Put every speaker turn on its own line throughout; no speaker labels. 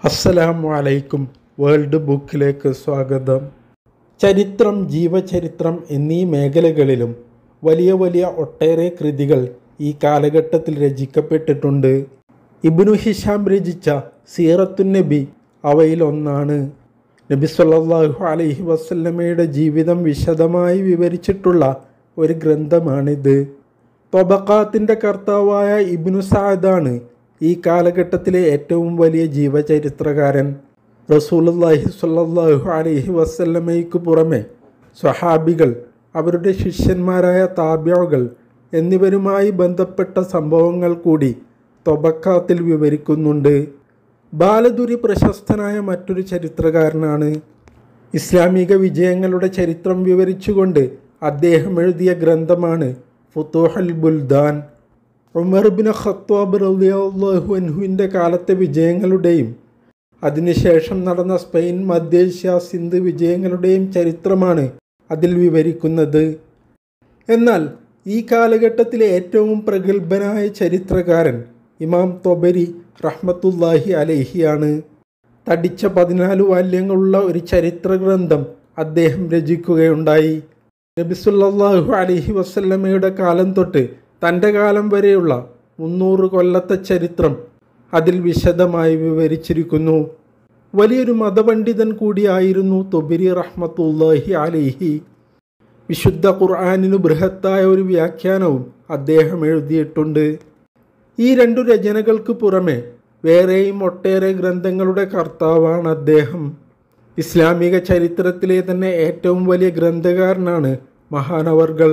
അസ്സലാമു അലൈക്കും വേൾഡ് ബുക്കിലേക്ക് സ്വാഗതം ചരിത്രം ജീവചരിത്രം എന്നീ മേഖലകളിലും വലിയ വലിയ ഒട്ടേറെ കൃതികൾ ഈ കാലഘട്ടത്തിൽ രചിക്കപ്പെട്ടിട്ടുണ്ട് ഇബ്നു ഹിഷാം രചിച്ച സീറത്തുൻ നബി അവയിലൊന്നാണ് നബി സല്ലല്ലാഹു അലൈഹി വസല്ലമയുടെ ജീവിതം വിശദമായി വിവരിച്ചിട്ടുള്ള ഒരു ഗ്രന്ഥമാണിത് തൊബക്കാത്തിൻ്റെ കർത്താവായ ഇബ്നു സാദാണ് ഈ കാലഘട്ടത്തിലെ ഏറ്റവും വലിയ ജീവചരിത്രകാരൻ റസൂലുള്ളാഹി സ്വല്ലല്ലാഹു അലൈഹി വസല്ലമയ്ക്ക് പുറമെ സ്വഹാബികൾ അവരുടെ ശിഷ്യന്മാരായ താബ്യകൾ എന്നിവരുമായി ബന്ധപ്പെട്ട സംഭവങ്ങൾ കൂടി തൊബക്കാത്തിൽ വിവരിക്കുന്നുണ്ട് ബാലദുരി പ്രശസ്തനായ മറ്റൊരു ചരിത്രകാരനാണ് ഇസ്ലാമിക വിജയങ്ങളുടെ ചരിത്രം വിവരിച്ചുകൊണ്ട് അദ്ദേഹം എഴുതിയ ഗ്രന്ഥമാണ് ഫുത്തൂഹൽ ബുൽദാൻ ഉമർ ബിൻ ഖത്താബ് റളിയല്ലാഹു അൻഹുവിൻ്റെ കാലത്തെ വിജയങ്ങളുടെയും അതിനുശേഷം നടന്ന സ്പെയിൻ മധ്യേഷ്യ സിന്ധ് വിജയങ്ങളുടെയും ചരിത്രമാണ് അതിൽ വിവരിക്കുന്നത് എന്നാൽ ഈ കാലഘട്ടത്തിലെ ഏറ്റവും പ്രഗത്ഭനായ ചരിത്രകാരൻ ഇമാം തൊബരി റഹ്മത്തുല്ലാഹി അലഹിയാണ് തടിച്ച പതിനാല് വാല്യങ്ങളുള്ള ഒരു ചരിത്ര ഗ്രന്ഥം അദ്ദേഹം രചിക്കുകയുണ്ടായി നബിസുല്ലാഹു അലഹി വസല്ലമയുടെ കാലം തൊട്ട് തൻ്റെ കാലം വരെയുള്ള മുന്നൂറ് കൊല്ലത്തെ ചരിത്രം അതിൽ വിശദമായി വിവരിച്ചിരിക്കുന്നു വലിയൊരു മതപണ്ഡിതൻ കൂടിയായിരുന്നു തൊബിരി റഹ്മത്തുല്ലാഹി അലിഹി വിശുദ്ധ ഖുർആാനിനു ബൃഹത്തായ ഒരു വ്യാഖ്യാനവും അദ്ദേഹം എഴുതിയിട്ടുണ്ട് ഈ രണ്ടു രചനകൾക്ക് പുറമെ വേറെയും ഒട്ടേറെ ഗ്രന്ഥങ്ങളുടെ കർത്താവാണ് അദ്ദേഹം ഇസ്ലാമിക ചരിത്രത്തിലെ തന്നെ ഏറ്റവും വലിയ ഗ്രന്ഥകാരനാണ് മഹാനവർകൾ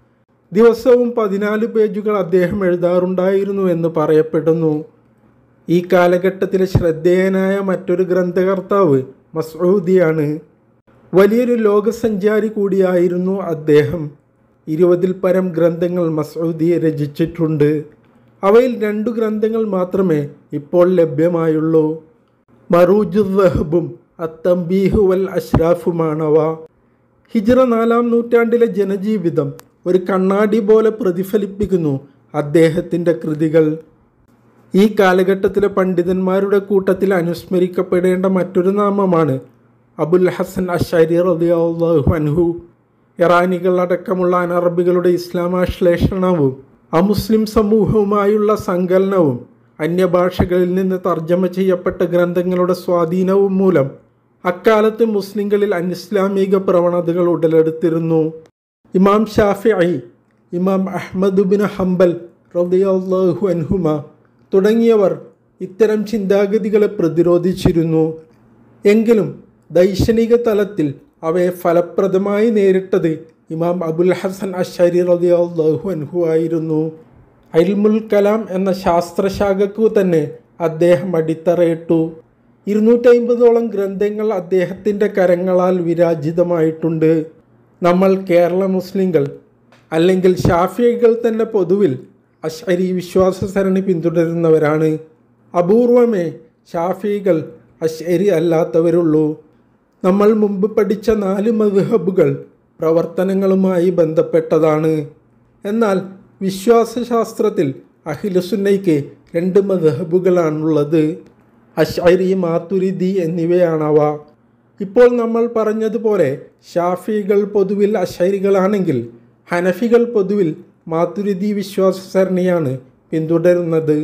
ദിവസവും പതിനാല് പേജുകൾ അദ്ദേഹം എഴുതാറുണ്ടായിരുന്നു എന്ന് പറയപ്പെടുന്നു ഈ കാലഘട്ടത്തിലെ ശ്രദ്ധേയനായ മറ്റൊരു ഗ്രന്ഥകർത്താവ് മസൂദിയാണ് വലിയൊരു ലോകസഞ്ചാരി കൂടിയായിരുന്നു അദ്ദേഹം ഇരുപതിൽ പരം ഗ്രന്ഥങ്ങൾ മസൂദി രചിച്ചിട്ടുണ്ട് അവയിൽ രണ്ടു ഗ്രന്ഥങ്ങൾ മാത്രമേ ഇപ്പോൾ ലഭ്യമായുള്ളൂ മറൂജുദ്ദഹബും അത്തംബീഹു വൽ അഷ്റാഫുമാണവ ഹിജ്റ നാലാം നൂറ്റാണ്ടിലെ ജനജീവിതം ഒരു കണ്ണാടി പോലെ പ്രതിഫലിപ്പിക്കുന്നു അദ്ദേഹത്തിൻ്റെ കൃതികൾ ഈ കാലഘട്ടത്തിലെ പണ്ഡിതന്മാരുടെ കൂട്ടത്തിൽ അനുസ്മരിക്കപ്പെടേണ്ട മറ്റൊരു നാമമാണ് അബുൽ ഹസൻ അഷാരി റളിയല്ലാഹു അൻഹു ഇറാനികൾ അടക്കമുള്ള അനറബികളുടെ ഇസ്ലാമാശ്ലേഷണവും അമുസ്ലിം സമൂഹവുമായുള്ള സങ്കലനവും അന്യഭാഷകളിൽ നിന്ന് തർജ്ജമ ചെയ്യപ്പെട്ട ഗ്രന്ഥങ്ങളുടെ സ്വാധീനവും മൂലം അക്കാലത്ത് മുസ്ലിങ്ങളിൽ അനിസ്ലാമിക പ്രവണതകൾ ഉടലെടുത്തിരുന്നു ഇമാം ഷാഫിഐ ഇമാം അഹ്മദ് ബിൻ ഹംബൽ റളിയല്ലാഹു അൻഹുമ തുടങ്ങിയവർ ഇത്തരം ചിന്താഗതികളെ പ്രതിരോധിച്ചിരുന്നു എങ്കിലും ദൈക്ഷണിക തലത്തിൽ അവയെ ഫലപ്രദമായി നേരിട്ടത് ഇമാം അബുൽ ഹസൻ അഷരി റളിയല്ലാഹു അൻഹു ആയിരുന്നു അൽമുൽ കലാം എന്ന ശാസ്ത്രശാഖക്കു തന്നെ അദ്ദേഹം അടിത്തറയിട്ടു ഇരുന്നൂറ്റമ്പതോളം ഗ്രന്ഥങ്ങൾ അദ്ദേഹത്തിൻ്റെ കരങ്ങളാൽ വിരാജിതമായിട്ടുണ്ട് നമ്മൾ കേരള മുസ്ലിങ്ങൾ അല്ലെങ്കിൽ ഷാഫിയകൾ തന്നെ പൊതുവിൽ അഷരി വിശ്വാസ സരണി പിന്തുടരുന്നവരാണ് അപൂർവമേ ഷാഫികൾ അഷരി അല്ലാത്തവരുള്ളൂ നമ്മൾ മുമ്പ് പഠിച്ച നാല് മദ്ഹബുകൾ പ്രവർത്തനങ്ങളുമായി ബന്ധപ്പെട്ടതാണ് എന്നാൽ വിശ്വാസശാസ്ത്രത്തിൽ അഖിലുസുന്നയ്ക്ക് രണ്ട് മദ്ഹബുകളാണുള്ളത് അഷരി മാതുരിദി എന്നിവയാണവ ഇപ്പോൾ നമ്മൾ പറഞ്ഞതുപോലെ ഷാഫികൾ പൊതുവിൽ അഷരികളാണെങ്കിൽ ഹനഫികൾ പൊതുവിൽ മാതുരിദി വിശ്വാസ സരണിയാണ് പിന്തുടരുന്നത്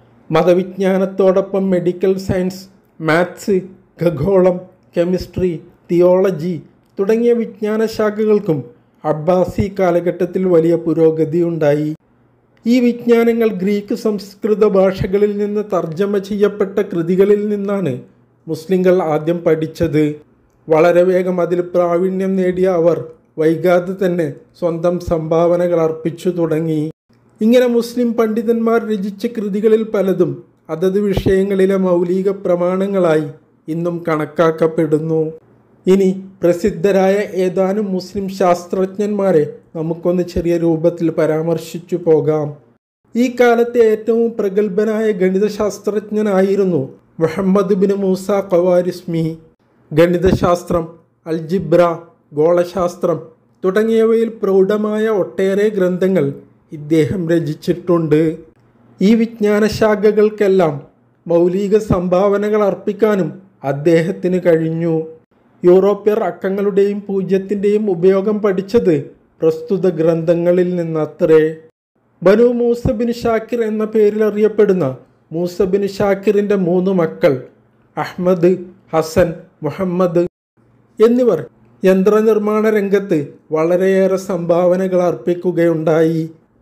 മതവിജ്ഞാനത്തോടൊപ്പം മെഡിക്കൽ സയൻസ് മാത്സ് ഖഗോളം കെമിസ്ട്രി തിയോളജി തുടങ്ങിയ വിജ്ഞാന ശാഖകൾക്കും അബ്ബാസി കാലഘട്ടത്തിൽ വലിയ പുരോഗതി ഉണ്ടായി ഈ വിജ്ഞാനങ്ങൾ ഗ്രീക്ക് സംസ്കൃത ഭാഷകളിൽ നിന്ന് തർജ്ജമ ചെയ്യപ്പെട്ട കൃതികളിൽ നിന്നാണ് മുസ്ലിങ്ങൾ ആദ്യം പഠിച്ചത് വളരെ വേഗം അതിൽ പ്രാവീണ്യം നേടിയ അവർ വൈകാതെ തന്നെ സ്വന്തം സംഭാവനകൾ അർപ്പിച്ചു തുടങ്ങി ഇങ്ങനെ മുസ്ലിം പണ്ഡിതന്മാർ രചിച്ച കൃതികളിൽ പലതും അതത് വിഷയങ്ങളിലെ മൗലിക പ്രമാണങ്ങളായി ഇന്നും കണക്കാക്കപ്പെടുന്നു ഇനി പ്രസിദ്ധരായ ഏതാനും മുസ്ലിം ശാസ്ത്രജ്ഞന്മാരെ നമുക്കൊന്ന് ചെറിയ രൂപത്തിൽ പരാമർശിച്ചു പോകാം ഈ കാലത്തെ ഏറ്റവും പ്രഗത്ഭനായ ഗണിതശാസ്ത്രജ്ഞനായിരുന്നു മുഹമ്മദ് ബിൻ മൂസ ഖവാരിസ്മി ഗണിതശാസ്ത്രം അൽജിബ്ര ഗോളശാസ്ത്രം തുടങ്ങിയവയിൽ പ്രൗഢമായ ഒട്ടേറെ ഗ്രന്ഥങ്ങൾ ഇദ്ദേഹം രചിച്ചിട്ടുണ്ട് ഈ വിജ്ഞാന ശാഖകൾക്കെല്ലാം മൗലിക സംഭാവനകൾ അർപ്പിക്കാനും അദ്ദേഹത്തിന് കഴിഞ്ഞു യൂറോപ്യർ അക്കങ്ങളുടെയും പൂജ്യത്തിൻ്റെയും ഉപയോഗം പഠിച്ചത് പ്രസ്തുത ഗ്രന്ഥങ്ങളിൽ നിന്നത്രേ ബനു മൂസബിൻ ഷാക്കിർ എന്ന പേരിൽ അറിയപ്പെടുന്ന മൂസബിൻ ഷാക്കിറിൻ്റെ മൂന്ന് മക്കൾ അഹ്മദ് ഹസൻ മുഹമ്മദ് എന്നിവർ യന്ത്രനിർമ്മാണ രംഗത്ത് വളരെയേറെ സംഭാവനകൾ അർപ്പിക്കുകയുണ്ടായി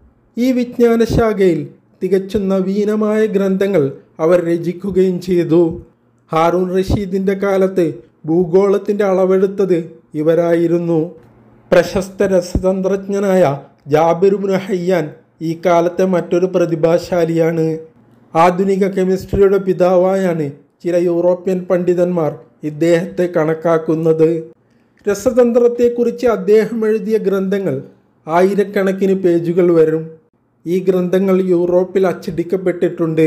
ഈ വിജ്ഞാനശാഖയിൽ തികച്ചും നവീനമായ ഗ്രന്ഥങ്ങൾ അവർ രചിക്കുകയും ചെയ്തു ഹാറൂൺ റഷീദിൻ്റെ കാലത്ത് ഭൂഗോളത്തിൻ്റെ അളവെടുത്തത് ഇവരായിരുന്നു പ്രശസ്ത രസതന്ത്രജ്ഞനായ ജാബിറുബിന് ഹയ്യാൻ ഈ കാലത്തെ മറ്റൊരു പ്രതിഭാശാലിയാണ് ആധുനിക കെമിസ്ട്രിയുടെ പിതാവായാണ് ചില യൂറോപ്യൻ പണ്ഡിതന്മാർ ഇദ്ദേഹത്തെ കണക്കാക്കുന്നത് രസതന്ത്രത്തെക്കുറിച്ച് അദ്ദേഹം എഴുതിയ ഗ്രന്ഥങ്ങൾ ആയിരക്കണക്കിന് പേജുകൾ വരും ഈ ഗ്രന്ഥങ്ങൾ യൂറോപ്പിൽ അച്ചടിക്കപ്പെട്ടിട്ടുണ്ട്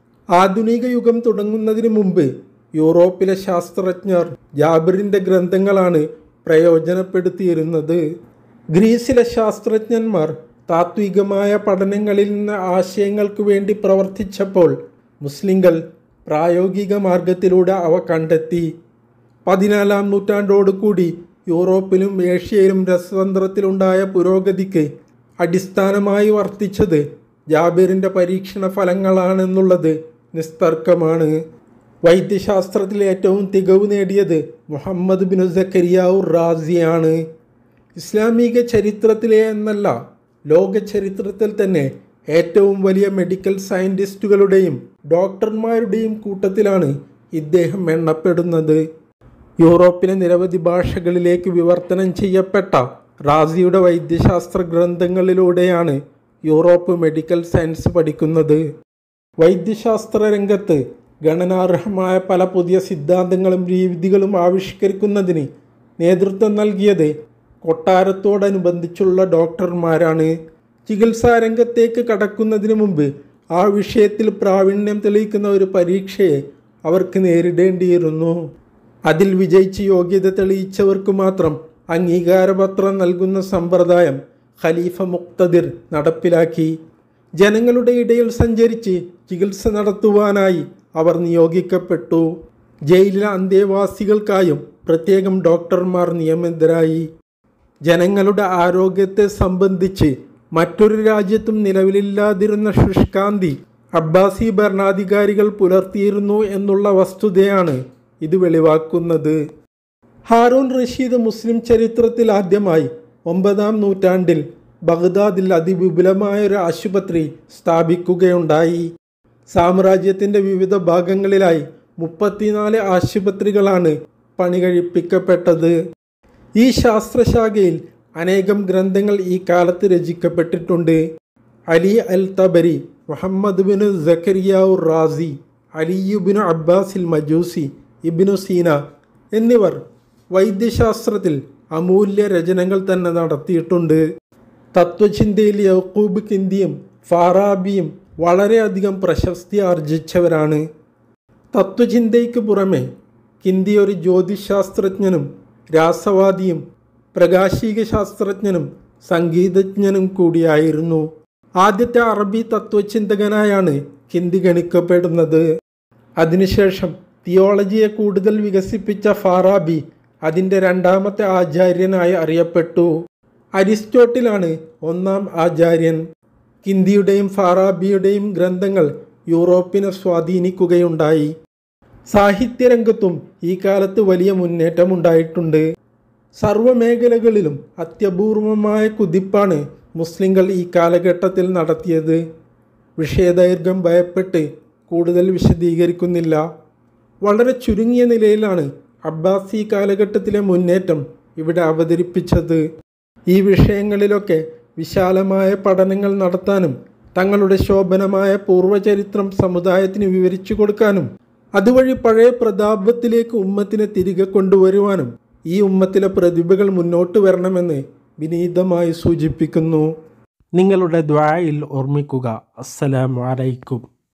ആധുനിക യുഗം തുടങ്ങുന്നതിന് മുമ്പ് യൂറോപ്പിലെ ശാസ്ത്രജ്ഞർ ജാബിറിൻ്റെ ഗ്രന്ഥങ്ങളാണ് പ്രയോജനപ്പെടുത്തിയിരുന്നത് ഗ്രീസിലെ ശാസ്ത്രജ്ഞന്മാർ താത്വികമായ പഠനങ്ങളിൽ നിന്ന് ആശയങ്ങൾക്ക് വേണ്ടി പ്രവർത്തിച്ചപ്പോൾ മുസ്ലിങ്ങൾ പ്രായോഗിക മാർഗത്തിലൂടെ അവ കണ്ടെത്തി പതിനാലാം നൂറ്റാണ്ടോടുകൂടി യൂറോപ്പിലും ഏഷ്യയിലും രസതന്ത്രത്തിലുണ്ടായ പുരോഗതിക്ക് അടിസ്ഥാനമായി വർത്തിച്ചത് ജാബിറിൻ്റെ പരീക്ഷണ ഫലങ്ങളാണെന്നുള്ളത് നിസ്തർക്കമാണ് വൈദ്യശാസ്ത്രത്തിൽ ഏറ്റവും തികവ് നേടിയത് മുഹമ്മദ് ബിൻ സക്കരിയാവു റാസിയാണ് ഇസ്ലാമിക ചരിത്രത്തിലെ എന്നല്ല ലോക ചരിത്രത്തിൽ തന്നെ ഏറ്റവും വലിയ മെഡിക്കൽ സയൻറ്റിസ്റ്റുകളുടെയും ഡോക്ടർമാരുടെയും കൂട്ടത്തിലാണ് ഇദ്ദേഹം എണ്ണപ്പെടുന്നത് യൂറോപ്പിലെ നിരവധി ഭാഷകളിലേക്ക് വിവർത്തനം ചെയ്യപ്പെട്ട റാസിയുടെ വൈദ്യശാസ്ത്ര ഗ്രന്ഥങ്ങളിലൂടെയാണ് യൂറോപ്പ് മെഡിക്കൽ സയൻസ് പഠിക്കുന്നത് വൈദ്യശാസ്ത്ര രംഗത്ത് ഗണനാർഹമായ പല പുതിയ സിദ്ധാന്തങ്ങളും രീതികളും ആവിഷ്കരിക്കുന്നതിന് നേതൃത്വം നൽകിയത് കൊട്ടാരത്തോടനുബന്ധിച്ചുള്ള ഡോക്ടർമാരാണ് ചികിത്സാ രംഗത്തേക്ക് കടക്കുന്നതിന് മുമ്പ് ആ വിഷയത്തിൽ പ്രാവീണ്യം തെളിയിക്കുന്ന ഒരു പരീക്ഷയെ അവർക്ക് നേരിടേണ്ടിയിരുന്നു അതിൽ വിജയിച്ച് യോഗ്യത തെളിയിച്ചവർക്ക് മാത്രം അംഗീകാരപത്രം നൽകുന്ന സമ്പ്രദായം ഖലീഫ മുക്തദിർ നടപ്പിലാക്കി ജനങ്ങളുടെ ഇടയിൽ സഞ്ചരിച്ച് ചികിത്സ നടത്തുവാനായി അവർ നിയോഗിക്കപ്പെട്ടു ജയിലിലെ അന്തേവാസികൾക്കായും പ്രത്യേകം ഡോക്ടർമാർ നിയമിതരായി ജനങ്ങളുടെ ആരോഗ്യത്തെ സംബന്ധിച്ച് മറ്റൊരു രാജ്യത്തും നിലവിലില്ലാതിരുന്ന ശുഷ്കാന്തി അബ്ബാസി ഭരണാധികാരികൾ പുലർത്തിയിരുന്നു എന്നുള്ള വസ്തുതയാണ് ഇത് വെളിവാക്കുന്നത് ഹാറൂൺ റഷീദ് മുസ്ലിം ചരിത്രത്തിൽ ആദ്യമായി ഒമ്പതാം നൂറ്റാണ്ടിൽ ബഗ്ദാദിൽ അതിവിപുലമായ ഒരു ആശുപത്രി സ്ഥാപിക്കുകയുണ്ടായി സാമ്രാജ്യത്തിൻ്റെ വിവിധ ഭാഗങ്ങളിലായി മുപ്പത്തിനാല് ആശുപത്രികളാണ് പണി കഴിപ്പിക്കപ്പെട്ടത് ഈ ശാസ്ത്രശാഖയിൽ അനേകം ഗ്രന്ഥങ്ങൾ ഈ കാലത്ത് രചിക്കപ്പെട്ടിട്ടുണ്ട് Ali al Tabari Muhammad bin Zakariya Razi അലിയുബിനു അബ്ബാസിൽ മജൂസി ഇബിനു സീന എന്നിവർ വൈദ്യശാസ്ത്രത്തിൽ അമൂല്യ രചനകൾ തന്നെ നടത്തിയിട്ടുണ്ട് തത്വചിന്തയിൽ യൗക്കൂബ് കിന്തിയും ഫാറാബിയും വളരെയധികം പ്രശസ്തി ആർജിച്ചവരാണ് തത്വചിന്തയ്ക്ക് പുറമെ കിന്തി ഒരു ജ്യോതിശാസ്ത്രജ്ഞനും രാസവാദിയും പ്രകാശിക ശാസ്ത്രജ്ഞനും സംഗീതജ്ഞനും കൂടിയായിരുന്നു ആദ്യത്തെ അറബി തത്വചിന്തകനായാണ് കിന്തി ഗണിക്കപ്പെടുന്നത് അതിനുശേഷം തിയോളജിയെ കൂടുതൽ വികസിപ്പിച്ച ഫാറാബി അതിൻ്റെ രണ്ടാമത്തെ ആചാര്യനായി അറിയപ്പെട്ടു അരിസ്റ്റോട്ടിലാണ് ഒന്നാം ആചാര്യൻ കിന്തിയുടെയും ഫാറാബിയുടെയും ഗ്രന്ഥങ്ങൾ യൂറോപ്പിനെ സ്വാധീനിക്കുകയുണ്ടായി സാഹിത്യരംഗത്തും ഈ കാലത്ത് വലിയ മുന്നേറ്റമുണ്ടായിട്ടുണ്ട് സർവ്വമേഖലകളിലും അത്യപൂർവമായ കുതിപ്പാണ് മുസ്ലിങ്ങൾ ഈ കാലഘട്ടത്തിൽ നടത്തിയത് വിഷയദൈർഘ്യം ഭയപ്പെട്ട് കൂടുതൽ വിശദീകരിക്കുന്നില്ല വളരെ ചുരുങ്ങിയ നിലയിലാണ് അബ്ബാസി കാലഘട്ടത്തിലെ മുന്നേറ്റം ഇവിടെ അവതരിപ്പിച്ചത് ഈ വിഷയങ്ങളിലൊക്കെ വിശാലമായ പഠനങ്ങൾ നടത്താനും തങ്ങളുടെ ശോഭനമായ പൂർവ്വചരിത്രം സമുദായത്തിന് വിവരിച്ചു കൊടുക്കാനും അതുവഴി പഴയ പ്രതാപത്തിലേക്ക് ഉമ്മത്തിനെ തിരികെ കൊണ്ടുവരുവാനും ഈ ഉമ്മത്തിലെ പ്രതിഭകൾ മുന്നോട്ട് വരണമെന്ന് വിനീതമായി സൂചിപ്പിക്കുന്നു നിങ്ങളുടെ ദ്വായിൽ ഓർമ്മിക്കുക അസ്സലാമു അലൈക്കും